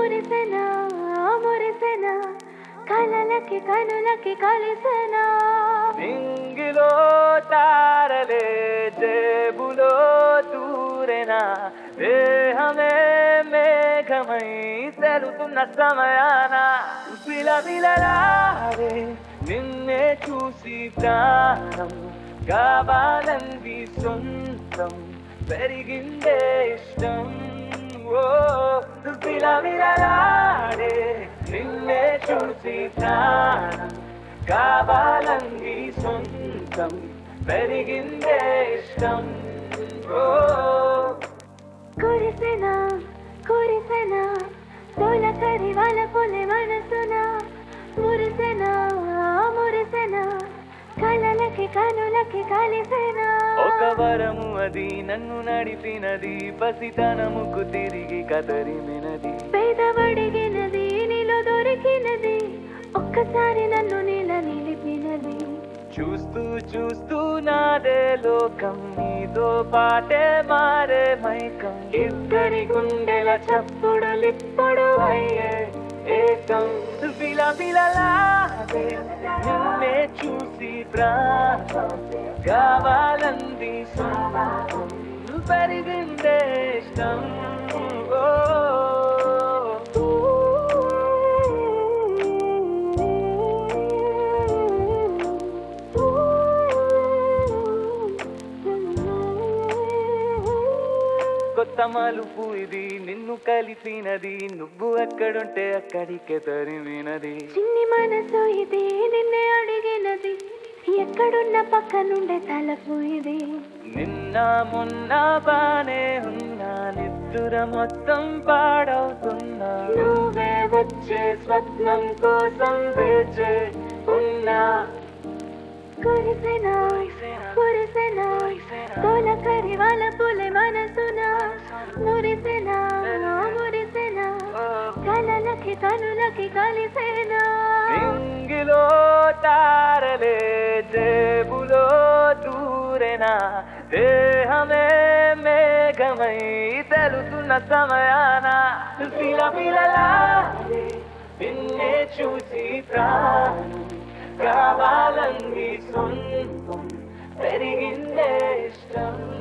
కురిసెనా మురిసెనా కలలకి కనులకి కలిసెనా నింగిలో తారలే జేబులో దూరెనా దేహమే మేఘమై తెరుతున్న సమయాన విలవిలలాడే నిన్నే చూసి ప్రాణం కావాలంది సొంతం పెరిగిందే ఇష్టం ఓ విలవిలలాడే నిన్నే చూసి ప్రాణం కావాలంది సొంతం పెరిగిందే ఇష్టం ఓ కురిసెనా కురిసెనా తొలకరి వాళ్ళ పొలి మనసునా మురిసెనా మురిసెనా కలలకి కనులకి కలిసెనా ఒక వరము అది నన్ను నడిపినది పసితనముకు తిరిగి కదరిమినది పేదవడిగినది నీలో దొరికినది ఒక్కసారి నన్ను నీల నిలిపినది చూస్తూ చూస్తూ నాదే లోకం నీతో పాటే మారే మైకం ఇద్దరి గుండెల చప్పుడులిప్పుడు అయ్యే ఏకం విలవిలలాడే నిన్నే చూసి ప్రాణం కావాలంది సొంతం పెరిగిందే ఇష్టం ఓ కొత్త మలుపు ఇది నిన్ను కలిపినది నువ్వు ఎక్కడుంటే అక్కడికే తరిమినది చిన్ని మనసు ఇది నిన్నే అడిగినది ఎక్కడున్న పక్క నుండే తలపు ఇది నిన్న మొన్న బానే ఉన్నా నిద్దుర మొత్తం పాడవుతున్నా నువ్వే వచ్చే స్వప్నం కోసం వేచే ఉన్నా కురిసెనా కురిసెనా తొలకరి వాళ్ళ పులి మనసున మురిసెనా మురిసెనా కలలకి కనులకి కలిసెనా రింగిలో తారలే జేబులో దూరెనా దేహమే మేఘమై తెలుతున్న సమయాన పిలపిలలాడే నిన్నే చూసి ప్రాణం కావాలంది సొంతం పెరిగిందే ఇష్టం